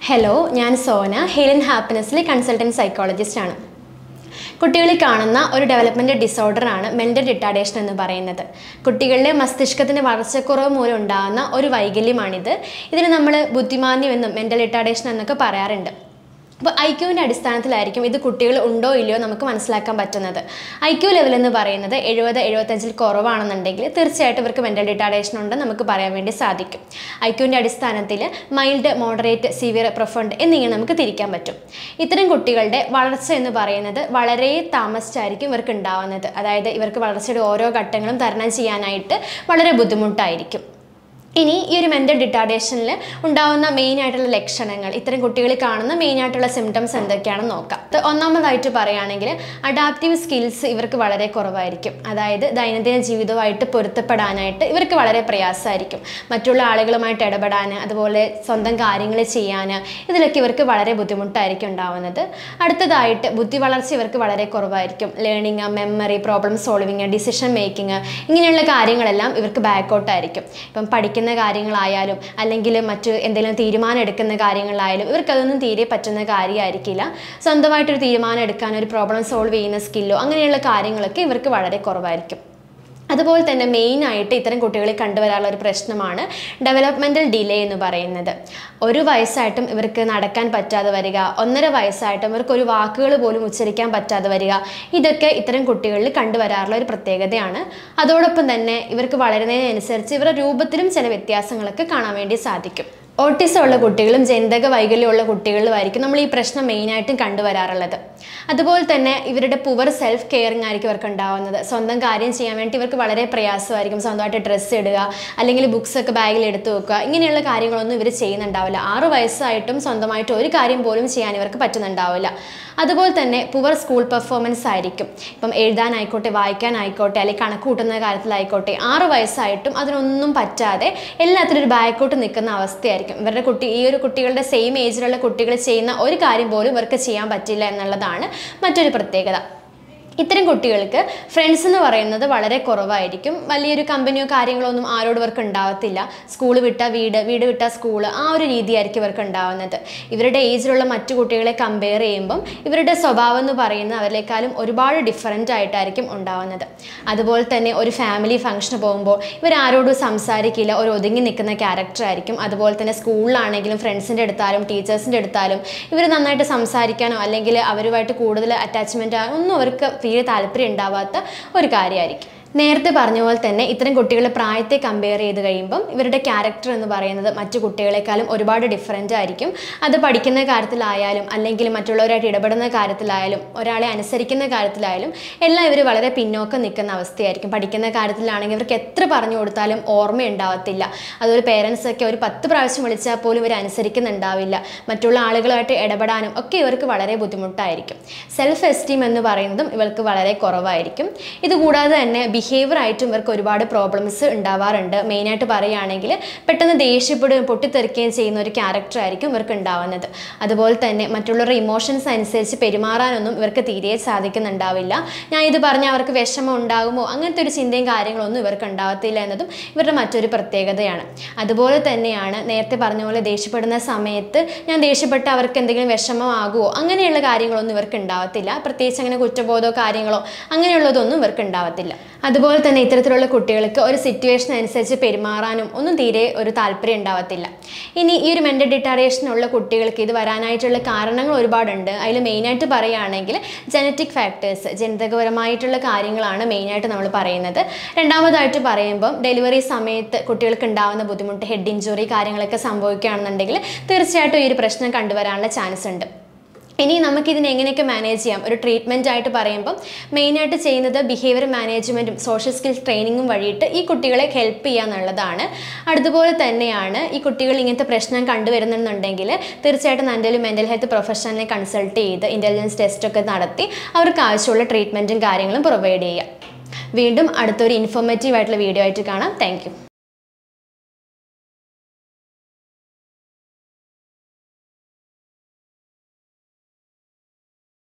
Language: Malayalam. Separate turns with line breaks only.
ഹലോ ഞാൻ സോന ഹെലൻ ഹാപ്പിനെസ്സിലെ കൺസൾട്ടൻറ്റ് സൈക്കോളജിസ്റ്റ് ആണ് കുട്ടികളിൽ കാണുന്ന ഒരു ഡെവലപ്മെൻറ്റ് ഡിസോർഡറാണ് മെൻ്റൽ റിട്ടാർഡേഷൻ എന്ന് പറയുന്നത് കുട്ടികളിലെ മസ്തിഷ്കത്തിൻ്റെ വളർച്ചക്കുറവ് മൂലം ഉണ്ടാകുന്ന ഒരു വൈകല്യമാണിത് ഇതിന് നമ്മൾ ബുദ്ധിമാന്യം എന്നും മെൻ്റൽ റിട്ടാർഡേഷൻ എന്നൊക്കെ പറയാറുണ്ട് അപ്പോൾ ഐ ക്യുവിൻ്റെ അടിസ്ഥാനത്തിലായിരിക്കും ഇത് കുട്ടികൾ ഉണ്ടോ ഇല്ലയോ നമുക്ക് മനസ്സിലാക്കാൻ പറ്റുന്നത് ഐ ക്യു ലെവൽ എന്ന് പറയുന്നത് എഴുപത് എഴുപത്തഞ്ചിൽ കുറവാണെന്നുണ്ടെങ്കിൽ തീർച്ചയായിട്ടും ഇവർക്ക് മെൻ്റൽ റിട്ടാർഡേഷൻ ഉണ്ടെന്ന് നമുക്ക് പറയാൻ വേണ്ടി സാധിക്കും ഐ ക്യുവിൻ്റെ അടിസ്ഥാനത്തിൽ മൈൽഡ് മോഡറേറ്റ് സിവിയർ പ്രൊഫണ്ട് എന്നിങ്ങനെ നമുക്ക് തിരിക്കാൻ പറ്റും ഇത്തരം കുട്ടികളുടെ വളർച്ച എന്ന് പറയുന്നത് വളരെ താമസിച്ചായിരിക്കും ഇവർക്ക് ഉണ്ടാവുന്നത് അതായത് ഇവർക്ക് വളർച്ചയുടെ ഓരോ ഘട്ടങ്ങളും തരണം ചെയ്യാനായിട്ട് വളരെ ബുദ്ധിമുട്ടായിരിക്കും ഇനി ഈ ഒരു മെൻ്റൽ ഡിറ്റാർഡേഷനിൽ ഉണ്ടാവുന്ന മെയിൻ ആയിട്ടുള്ള ലക്ഷണങ്ങൾ ഇത്തരം കുട്ടികളിൽ കാണുന്ന മെയിൻ ആയിട്ടുള്ള സിംറ്റംസ് എന്തൊക്കെയാണെന്ന് നോക്കാം ഇത് ഒന്നാമതായിട്ട് പറയുകയാണെങ്കിൽ അഡാപ്റ്റീവ് സ്കിൽസ് ഇവർക്ക് വളരെ കുറവായിരിക്കും അതായത് ദൈനംദിന ജീവിതവുമായിട്ട് പൊരുത്തപ്പെടാനായിട്ട് ഇവർക്ക് വളരെ പ്രയാസമായിരിക്കും മറ്റുള്ള ആളുകളുമായിട്ട് ഇടപെടാൻ അതുപോലെ സ്വന്തം കാര്യങ്ങൾ ചെയ്യാൻ ഇതിലൊക്കെ ഇവർക്ക് വളരെ ബുദ്ധിമുട്ടായിരിക്കും ഉണ്ടാവുന്നത് അടുത്തതായിട്ട് ബുദ്ധി വളർച്ച ഇവർക്ക് വളരെ കുറവായിരിക്കും learning memory problem solving decision making ഇങ്ങനെയുള്ള കാര്യങ്ങളെല്ലാം ഇവർക്ക് ബാക്കൗട്ടായിരിക്കും ഇപ്പം പഠിക്കുന്ന കാര്യങ്ങളായാലും അല്ലെങ്കിൽ മറ്റ് എന്തെങ്കിലും തീരുമാനം എടുക്കുന്ന കാര്യങ്ങളായാലും ഇവർക്ക് അതൊന്നും തീരെ പറ്റുന്ന കാര്യമായിരിക്കില്ല സ്വന്തമായിട്ടൊരു തീരുമാനം എടുക്കാൻ ഒരു പ്രോബ്ലം സോൾവ് ചെയ്യുന്ന സ്കില്ലോ അങ്ങനെയുള്ള കാര്യങ്ങളൊക്കെ ഇവർക്ക് വളരെ കുറവായിരിക്കും അതുപോലെ തന്നെ മെയിനായിട്ട് ഇത്തരം കുട്ടികളിൽ കണ്ടുവരാനുള്ള ഒരു പ്രശ്നമാണ് ഡെവലപ്മെൻറ്റൽ ഡിലേ എന്ന് പറയുന്നത് ഒരു വയസ്സായിട്ടും ഇവർക്ക് നടക്കാൻ പറ്റാതെ വരിക ഒന്നര വയസ്സായിട്ടും ഇവർക്ക് ഒരു വാക്കുകൾ പോലും ഉച്ചരിക്കാൻ പറ്റാതെ വരിക ഇതൊക്കെ ഇത്തരം കുട്ടികളിൽ കണ്ടുവരാറുള്ള ഒരു പ്രത്യേകതയാണ് അതോടൊപ്പം തന്നെ ഇവർക്ക് വളരുന്നതിനനുസരിച്ച് ഇവരുടെ രൂപത്തിലും ചില വ്യത്യാസങ്ങളൊക്കെ കാണാൻ വേണ്ടി സാധിക്കും ഓട്ടിസം ഉള്ള കുട്ടികളും ജനിതക വൈകല്യമുള്ള കുട്ടികളിലുമായിരിക്കും നമ്മൾ ഈ പ്രശ്നം മെയിനായിട്ടും കണ്ടുവരാറുള്ളത് അതുപോലെ തന്നെ ഇവരുടെ പുവർ സെൽഫ് കെയറിങ് ആയിരിക്കും ഇവർക്ക് ഉണ്ടാവുന്നത് സ്വന്തം കാര്യം ചെയ്യാൻ വേണ്ടി ഇവർക്ക് വളരെ പ്രയാസമായിരിക്കും സ്വന്തമായിട്ട് ഡ്രസ്സ് ഇടുക അല്ലെങ്കിൽ ബുക്സ് ഒക്കെ ബാഗിൽ എടുത്തു വെക്കുക ഇങ്ങനെയുള്ള കാര്യങ്ങളൊന്നും ഇവർ ചെയ്യുന്നുണ്ടാവില്ല ആറ് വയസ്സായിട്ടും സ്വന്തമായിട്ട് ഒരു കാര്യം പോലും ചെയ്യാൻ ഇവർക്ക് പറ്റുന്നുണ്ടാവില്ല അതുപോലെ തന്നെ പുവർ സ്കൂൾ പെർഫോമൻസ് ആയിരിക്കും ഇപ്പം എഴുതാനായിക്കോട്ടെ വായിക്കാനായിക്കോട്ടെ അല്ലെങ്കിൽ കണക്ക് കൂട്ടുന്ന കാര്യത്തിലായിക്കോട്ടെ ആറ് വയസ്സായിട്ടും അതിനൊന്നും പറ്റാതെ എല്ലാത്തിലും ഒരു ബാക്കോട്ട് നിൽക്കുന്ന അവസ്ഥയായിരിക്കും ഇവരുടെ കുട്ടി ഈ ഒരു കുട്ടികളുടെ സെയിം ഏജിലുള്ള കുട്ടികൾ ചെയ്യുന്ന ഒരു കാര്യം പോലും ഇവർക്ക് ചെയ്യാൻ പറ്റില്ല എന്നുള്ളതാണ് മറ്റൊരു പ്രത്യേകത ഇത്തരം കുട്ടികൾക്ക് ഫ്രണ്ട്സ് എന്ന് പറയുന്നത് വളരെ കുറവായിരിക്കും വലിയൊരു കമ്പനിയോ കാര്യങ്ങളോ ഒന്നും ആരോട് ഇവർക്ക് ഉണ്ടാവത്തില്ല സ്കൂൾ വിട്ട വീട് വീട് വിട്ട സ്കൂൾ ആ ഒരു രീതിയായിരിക്കും ഇവർക്ക് ഉണ്ടാവുന്നത് ഇവരുടെ ഏജിലുള്ള മറ്റു കുട്ടികളെ കമ്പയർ ചെയ്യുമ്പം ഇവരുടെ സ്വഭാവം എന്ന് പറയുന്നത് അവരിലേക്കാളും ഒരുപാട് ഡിഫറൻ്റ് ആയിട്ടായിരിക്കും ഉണ്ടാവുന്നത് അതുപോലെ തന്നെ ഒരു ഫാമിലി ഫംഗ്ഷന് പോകുമ്പോൾ ഇവർ ആരോടും സംസാരിക്കില്ല ഒരു ഒതുങ്ങി നിൽക്കുന്ന ക്യാരക്ടർ ആയിരിക്കും അതുപോലെ തന്നെ സ്കൂളിലാണെങ്കിലും ഫ്രണ്ട്സിൻ്റെ അടുത്താലും ടീച്ചേഴ്സിൻ്റെ അടുത്താലും ഇവർ നന്നായിട്ട് സംസാരിക്കാനോ അല്ലെങ്കിൽ അവരുമായിട്ട് കൂടുതൽ അറ്റാച്ച്മെൻറ്റ് ഒന്നും അവർക്ക് തീരെ താല്പര്യം ഉണ്ടാവാത്ത ഒരു കാര്യമായിരിക്കും നേരത്തെ പറഞ്ഞ പോലെ തന്നെ ഇത്തരം കുട്ടികളുടെ പ്രായത്തെ കമ്പയർ ചെയ്ത് കഴിയുമ്പം ഇവരുടെ ക്യാരക്ടർ എന്ന് പറയുന്നത് മറ്റു കുട്ടികളെക്കാളും ഒരുപാട് ഡിഫറൻ്റ് ആയിരിക്കും അത് പഠിക്കുന്ന കാര്യത്തിലായാലും അല്ലെങ്കിൽ മറ്റുള്ളവരായിട്ട് ഇടപെടുന്ന കാര്യത്തിലായാലും ഒരാളെ അനുസരിക്കുന്ന കാര്യത്തിലായാലും എല്ലാം ഇവർ വളരെ പിന്നോക്കം നിൽക്കുന്ന അവസ്ഥയായിരിക്കും പഠിക്കുന്ന കാര്യത്തിലാണെങ്കിൽ ഇവർക്ക് എത്ര പറഞ്ഞു കൊടുത്താലും ഓർമ്മയുണ്ടാവത്തില്ല അതുപോലെ പേരൻസ് ഒക്കെ ഒരു പത്ത് പ്രാവശ്യം വിളിച്ചാൽ പോലും ഇവർ അനുസരിക്കുന്നുണ്ടാവില്ല മറ്റുള്ള ആളുകളുമായിട്ട് ഇടപെടാനും ഒക്കെ ഇവർക്ക് വളരെ ബുദ്ധിമുട്ടായിരിക്കും സെൽഫ് എസ്റ്റീം എന്ന് പറയുന്നതും ഇവർക്ക് വളരെ കുറവായിരിക്കും ഇതുകൂടാതെ തന്നെ ബിഹേവിയർ ആയിട്ടും ഇവർക്ക് ഒരുപാട് പ്രോബ്ലംസ് ഉണ്ടാവാറുണ്ട് മെയിനായിട്ട് പറയുകയാണെങ്കിൽ പെട്ടെന്ന് ദേഷ്യപ്പെടുകയും പൊട്ടിത്തെറിക്കുകയും ചെയ്യുന്ന ഒരു ക്യാരക്ടർ ആയിരിക്കും ഇവർക്ക് ഉണ്ടാവുന്നത് അതുപോലെ തന്നെ മറ്റുള്ളവരുടെ ഇമോഷൻസ് അനുസരിച്ച് പെരുമാറാനൊന്നും ഇവർക്ക് തീരെ സാധിക്കുന്നുണ്ടാവില്ല ഞാൻ ഇത് പറഞ്ഞാൽ അവർക്ക് വിഷമം ഉണ്ടാകുമോ അങ്ങനത്തെ ഒരു ചിന്തയും കാര്യങ്ങളൊന്നും ഇവർക്ക് ഉണ്ടാവത്തില്ല എന്നതും ഇവരുടെ മറ്റൊരു പ്രത്യേകതയാണ് അതുപോലെ തന്നെയാണ് നേരത്തെ പറഞ്ഞ പോലെ ദേഷ്യപ്പെടുന്ന സമയത്ത് ഞാൻ ദേഷ്യപ്പെട്ട് അവർക്ക് എന്തെങ്കിലും വിഷമമാകുമോ അങ്ങനെയുള്ള കാര്യങ്ങളൊന്നും ഇവർക്ക് ഉണ്ടാവത്തില്ല പ്രത്യേകിച്ച് അങ്ങനെ കുറ്റബോധമോ കാര്യങ്ങളോ അങ്ങനെയുള്ളതൊന്നും ഇവർക്ക് ഉണ്ടാവത്തില്ല അതുപോലെ തന്നെ ഇത്തരത്തിലുള്ള കുട്ടികൾക്ക് ഒരു സിറ്റുവേഷൻ അനുസരിച്ച് പെരുമാറാനും ഒന്നും തീരെ ഒരു താല്പര്യം ഉണ്ടാവത്തില്ല ഇനി ഈ ഒരു മെൻ്റൽ ഡിറ്റാറേഷൻ ഉള്ള കുട്ടികൾക്ക് ഇത് വരാനായിട്ടുള്ള കാരണങ്ങൾ ഒരുപാടുണ്ട് അതിൽ മെയിനായിട്ട് പറയുകയാണെങ്കിൽ ജനറ്റിക് ഫാക്ടേഴ്സ് ജനിതകപരമായിട്ടുള്ള കാര്യങ്ങളാണ് മെയിനായിട്ട് നമ്മൾ പറയുന്നത് രണ്ടാമതായിട്ട് പറയുമ്പം ഡെലിവറി സമയത്ത് കുട്ടികൾക്ക് ഉണ്ടാകുന്ന ബുദ്ധിമുട്ട് ഹെഡ് ഇഞ്ചുറി കാര്യങ്ങളൊക്കെ സംഭവിക്കുകയാണെന്നുണ്ടെങ്കിൽ തീർച്ചയായിട്ടും ഈ ഒരു പ്രശ്നം കണ്ടുവരാനുള്ള ചാൻസ് ഉണ്ട് ഇനി നമുക്കിതിനെ എങ്ങനെയൊക്കെ മാനേജ് ചെയ്യാം ഒരു ട്രീറ്റ്മെൻറ്റ് ആയിട്ട് പറയുമ്പം മെയിനായിട്ട് ചെയ്യുന്നത് ബിഹേവിയർ മാനേജ്മെൻറ്റും സോഷ്യൽ സ്കിൽസ് ട്രെയിനിങ്ങും വഴിയിട്ട് ഈ കുട്ടികളെ ഹെൽപ്പ് ചെയ്യുക എന്നുള്ളതാണ് അതുപോലെ തന്നെയാണ് ഈ കുട്ടികൾ ഇങ്ങനത്തെ പ്രശ്നം കണ്ടുവരുന്നുണ്ടെങ്കിൽ തീർച്ചയായിട്ടും നല്ലൊരു മെൻ്റൽ ഹെൽത്ത് പ്രൊഫഷണലിനെ കൺസൾട്ട് ചെയ്ത് ഇൻ്റലിജൻസ് ടെസ്റ്റ് ഒക്കെ നടത്തി അവർക്ക് ആവശ്യമുള്ള ട്രീറ്റ്മെൻറ്റും കാര്യങ്ങളും പ്രൊവൈഡ് ചെയ്യുക വീണ്ടും അടുത്തൊരു ഇൻഫോർമേറ്റീവ് ആയിട്ടുള്ള വീഡിയോ ആയിട്ട് കാണാം താങ്ക്